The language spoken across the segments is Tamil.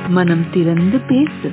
மனம் திறந்து பேசு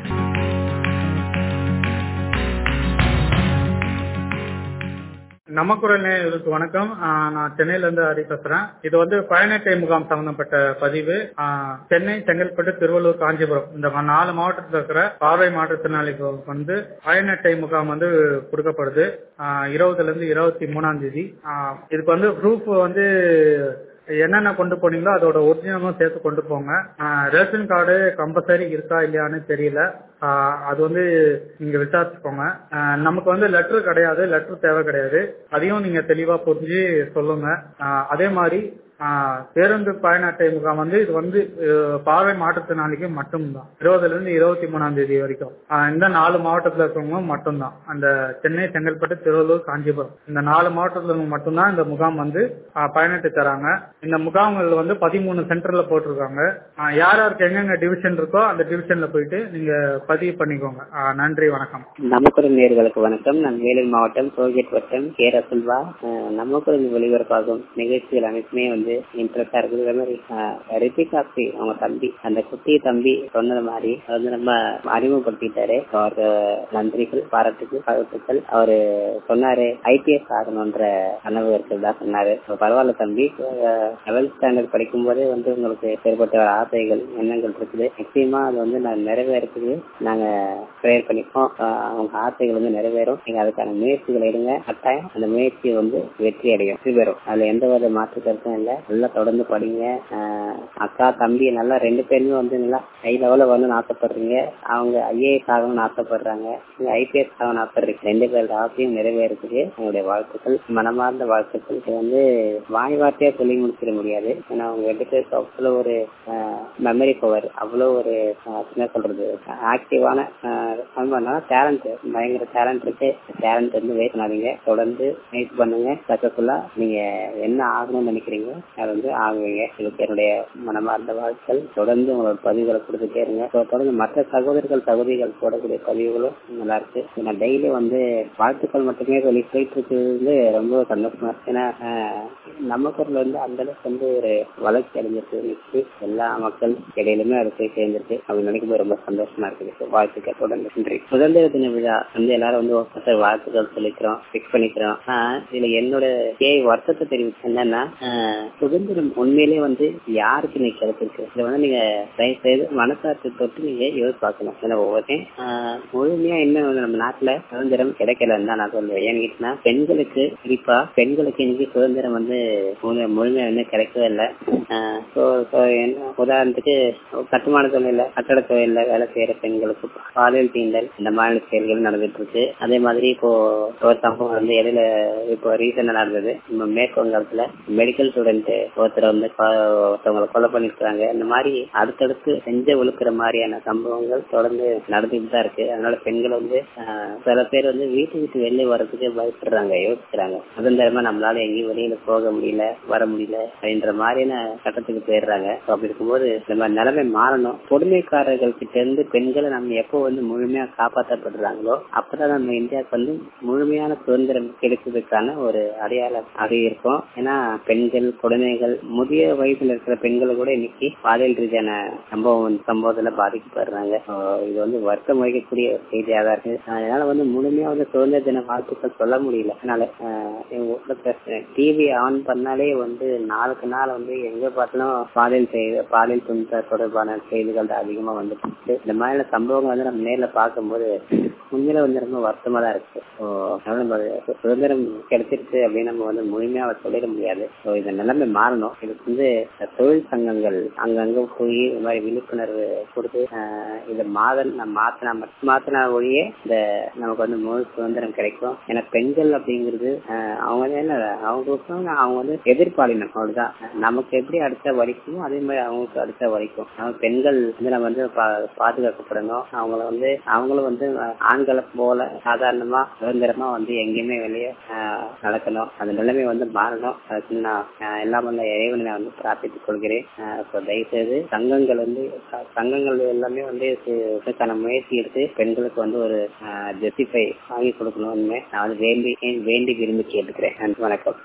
நமக்குரல் நேயர்களுக்கு வணக்கம் ஆஹ் நான் சென்னையில இருந்து ஹரி பேசுறேன் இது வந்து பயணட்டை முகாம் சம்பந்தப்பட்ட பதிவு ஆஹ் சென்னை செங்கல்பட்டு திருவள்ளூர் காஞ்சிபுரம் இந்த ம- நாலு மாவட்டத்தில் இருக்கிற பார்வை மாற்றுத்திறனாளிகளுக்கு வந்து பயணட்டை முகாம் வந்து கொடுக்கப்படுது ஆஹ் இருபதுல இருந்து இருபத்தி மூணாம் தேதி ஆஹ் இதுக்கு வந்து ப்ரூஃப் வந்து என்னென்ன கொண்டு போனீங்களோ அதோட ஒரிஜினலும் சேர்த்து கொண்டு போங்க ஆஹ் ரேஷன் கார்டு கம்பல்சரி இருக்கா இல்லையான்னு தெரியல ஆஹ் அது வந்து நீங்க விசாரிச்சுக்கோங்க ஆஹ் நமக்கு வந்து லெட்டர் கிடையாது லெட்டர் தேவை கிடையாது அதையும் நீங்க தெளிவா புரிஞ்சு சொல்லுங்க ஆஹ் அதே மாதிரி ஆஹ் பேருந்து பயண அட்டை முகாம் வந்து இது வந்து அஹ், பார்வை மாற்றுத்திறனாளிக்கு மட்டும்தான் இருபதுல இருந்து இருபத்தி மூணாம் தேதி வரைக்கும் ஆஹ் இந்த நாலு மாவட்டத்துல இருக்கவங்க மட்டும்தான் அந்த சென்னை செங்கல்பட்டு திருவள்ளூர் காஞ்சிபுரம் இந்த நாலு மாவட்டத்துல இருக்கவங்க மட்டும்தான் இந்த முகாம் வந்து ஆஹ், பயண அட்டை தராங்க இந்த முகாம்கள் வந்து பதிமூணு சென்டர்ல போட்டிருக்காங்க ஆஹ், யார் யாருக்கு எங்கெங்க டிவிஷன் இருக்கோ அந்த டிவிஷன்ல போயிட்டு நீங்க பதிவு பண்ணிக்கோங்க ஆஹ், நன்றி வணக்கம் நமக்குரல் நேர்களுக்கு வணக்கம் நான் வேலூர் மாவட்டம் டோல்கேட் வட்டம் கே ரசுல்வா அஹ் நமக்குரல் ஒளிபரப்பாகும் நிகழ்ச்சிகள் அனைத்துமே வந்து இன்ட்ரெஸ்டா இருக்குது அதே மாதிரி அஹ், ரித்திகாஸ்ரீ அவங்க தம்பி அந்த குட்டி தம்பி சொன்னது மாதிரி அது வந்து நம்ம அறிமுகப்படுத்திட்டாரு அவருக்கு நன்றிகள் பாராட்டுக்கு பாராட்டுக்கள் அவரு சொன்னாரு ஐபிஎஸ் ஆகணும்ன்ற கனவு இருக்கிறதா சொன்னாரு So, பரவாயில்ல தம்பி லெவல்த் ஸ்டாண்டர்ட் படிக்கும் போதே வந்து உங்களுக்கு ஏற்பட்ட ஆசைகள் எண்ணங்கள் இருக்குது நிச்சயமா அது வந்து நான் நிறைவேறதுக்கு நாங்க ப்ரேயர் பண்ணிப்போம் ஆஹ் அவங்க ஆசைகள் வந்து நிறைவேறும் நீங்க அதுக்கான முயற்சிகள் எடுங்க கட்டாயம் அந்த முயற்சி வந்து வெற்றி அடையும் வெற்றி பெறும் அதுல எந்த வித மாற்று கருத்தும் இல்ல நல்லா தொடர்ந்து படிங்க ஆஹ் அக்கா தம்பி நல்லா ரெண்டு பேருமே வந்து நல்லா ஹை லெவல்ல வந்து ஆசைப்படுறீங்க அவங்க ஐஏஎஸ் ஆகணும்னு ஆசைப்படுறாங்க நீங்க ஐபிஎஸ் ஆகணும்னு ஆசைப்படுறீங்க ரெண்டு பேரோட ஆசையும் நிறைவேறதுக்கு உங்களுடைய வாழ்த்துக்கள் மனமார்ந்த வாழ்த்துக்கள் இது வந்து வாய் வார்த்தையா சொல்லி முடிச்சிட முடியாது ஏன்னா அவங்க ரெண்டு பேருக்கு அவ்வளவு ஒரு மெமரி பவர் அவ்வளவு ஒரு ஆஹ் என்ன சொல்றது ஆக்டிவான டேலண்ட் பயங்கர டேலண்ட் இருக்கு டேலண்ட் வந்து வேஸ்ட் பண்ணாதீங்க தொடர்ந்து முயற்சி பண்ணுங்க சக்சஸ்ஃபுல்லா நீங்க என்ன ஆகணும்னு நினைக்கிறீங்க அதை வந்து ஆகுவீங்க இதுக்கு என்னுடைய மனமார்ந்த வாழ்த்துக்கள் தொடர்ந்து உங்களோட பதிவுகளை கொடுத்துட்டே இருங்க So, தொடர்ந்து மற்ற சகோதரர்கள் சகோதரிகள் போடக்கூடிய பதிவுகளும் நல்லா இருக்கு நான் டெய்லி வந்து வாழ்த்துக்கள் மட்டுமே சொல்லி போயிட்டு இருக்கிறது வந்து ரொம்ப சந்தோஷமா இருக்கு ஏன்னா ஆஹ், நம்ம குரல் வந்து அந்த அளவுக்கு வந்து ஒரு வளர்ச்சி அடைஞ்சிருக்கு இன்னைக்கு எல்லா மக்கள் இடையிலுமே அது போய் சேர்ந்திருக்கு அவங்க நினைக்கும் போது ரொம்ப சந்தோஷமா இருக்குது So, வாழ்த்துக்கள் தொடர்ந்து நன்றி சுதந்திர தின விழா வந்து எல்லாரும் வந்து ஒருத்தர் வாழ்த்துக்கள் சொல்லிக்கிறோம் பிக்ஸ் பண்ணிக்கிறோம் ஆஹ், இதுல என்னோட ஏ வருத்தத்தை தெரிவிச்சு என்னன்னா ஆஹ், சுதந்திரம் உண்மையிலேயே வந்து யாருக்கு இன்னைக்கு கிடைச்சிருக்கு இதை வந்து நீங்க தயவு செய்து மனசாட்சி தொட்டு நீங்க யோசிச்சு பார்க்கணும் ஏன்னா ஒவ்வொருத்தையும் ஆஹ், முழுமையா இன்னும் வந்து நம்ம நாட்டுல சுதந்திரம் கிடைக்கலன்னு தான் நான் சொல்லுவேன் ஏன்னு கேட்டீங்கன்னா பெண்களுக்கு குறிப்பா பெண்களுக்கு இன்னைக்கு சுதந்திரம் வந்து முழு- முழுமையா இன்னும் கிடைக்கவே இல்லை ஸோ என்ன உதாரணத்துக்கு கட்டுமான தொழில கட்டட தொழில வேலை செய்யற பெண்களுக்கு பாலியல் தீண்டல் இந்த மாதிரி செயல்கள் நடந்துட்டு இருக்கு அதே மாதிரி இப்போ ஒரு சம்பவம் வந்து இடையில இப்போ ரீசெண்டா நடந்தது நம்ம மேற்கு வங்காளத்துல மெடிக்கல் ஸ்டூடெண்ட் ஒருத்தர் வந்து கொ- ஒருத்தவங்களை கொலை பண்ணிருக்காங்க இந்த மாதிரி அடுத்தடுத்து செஞ்ச ஒழுக்கிற மாதிரியான சம்பவங்கள் தொடர்ந்து நடந்துட்டு தான் இருக்கு அதனால பெண்கள் வந்து ஆஹ், சில பேர் வந்து வீட்டு விட்டு வெளியே வர்றதுக்கு பயப்படுறாங்க யோசிக்கிறாங்க சுதந்திரமா நம்மளால எங்கேயும் வெளியில போக முடியல வர முடியல அப்படின்ற மாதிரியான கட்டத்துக்கு போயிடுறாங்க So, அப்படி இருக்கும்போது நம்ம நிலைமை மாறணும் கொடுமைக்காரர்கள் கிட்ட இருந்து பெண்களை நம்ம எப்போ வந்து முழுமையா காப்பாற்றப்படுறாங்களோ அப்பதான் நம்ம இந்தியாவுக்கு வந்து முழுமையான சுதந்திரம் கிடைச்சதுக்கான ஒரு அடையாளம் அது இருக்கும் ஏன்னா பெண்கள் குழந்தைகள் முதிய வயசுல இருக்கிற பெண்கள் கூட இன்னைக்கு பாலியல் ரீதியான சம்பவம் சம்பவத்துல பாதிக்கப்படுறாங்க So, இது வந்து வருத்தம் வகிக்கக்கூடிய ஒரு செய்தியா தான் இருக்கு அதனால வந்து முழுமையா வந்து சுதந்திர தின வாழ்த்துக்கள் சொல்ல முடியல அதனால டிவி ஆன் பண்ணாலே வந்து நாளுக்கு நாள் வந்து எங்க பார்த்தாலும் பாலியல் செய்தி பாலியல் துன்ப தொடர்பான செய்திகள் தான் அதிகமா வந்துட்டு இருக்கு. இந்த மாதிரியான சம்பவங்கள் வந்து நம்ம நேர்ல பார்க்கும்போது உண்மையில வந்து ரொம்ப வருத்தமா தான் இருக்கு ஸோ அதனால நம்ம சு- சுதந்திரம் கிடைச்சிருச்சு அப்படின்னு நம்ம வந்து முழுமையா சொல்லிட முடியாது ஸோ இந்த நிலைமை மாறணும் இதுக்கு வந்து தொழில் சங்கங்கள் அங்கங்க போய் இந்த மாதிரி விழிப்புணர்வு கொடுத்து ஆஹ் இதை மாதல் நம்ம மாத்தினா மட்டும் மாத்தினா ஒழிய இந்த நமக்கு வந்து முழு சுதந்திரம் கிடைக்கும் ஏன்னா பெண்கள் அப்படிங்கிறது ஆஹ் அவங்க வந்து என்ன அவங்களுக்கு வந்து அவங்க வந்து எதிர்பாலினம் அவ்வளவுதான் நமக்கு எப்படி அடுத்த வலிக்குமோ அதே மாதிரி அவங்களுக்கு அடுத்த வலிக்கும் நம்ம பெண்கள் வந்து நம்ம வந்து பா- பாதுகாக்கப்படணும் அவங்கள வந்து அவங்களும் வந்து ஆண்களை போல சாதாரணமா சுதந்திரமா வந்து எங்கேயுமே வெளியே ஆஹ் நடக்கணும் அந்த நிலைமை வந்து மாறணும் அதுக்கு நான் ஆஹ் எல்லாம் வல்ல இறைவனை நான் வந்து பிரார்த்தித்துக் கொள்கிறேன் ஆஹ் so தயவு செய்து சங்கங்கள் வந்து ச- சங்கங்கள் எல்லாமே வந்து இது- இதுக்கான முயற்சி எடுத்து பெண்களுக்கு வந்து ஒரு ஜஸ்டிஃபை வாங்கி கொடுக்கணும்னு நான் வந்து வேண்டி வேண்டி விரும்பி கேட்டுக்கிறேன் நன்றி வணக்கம்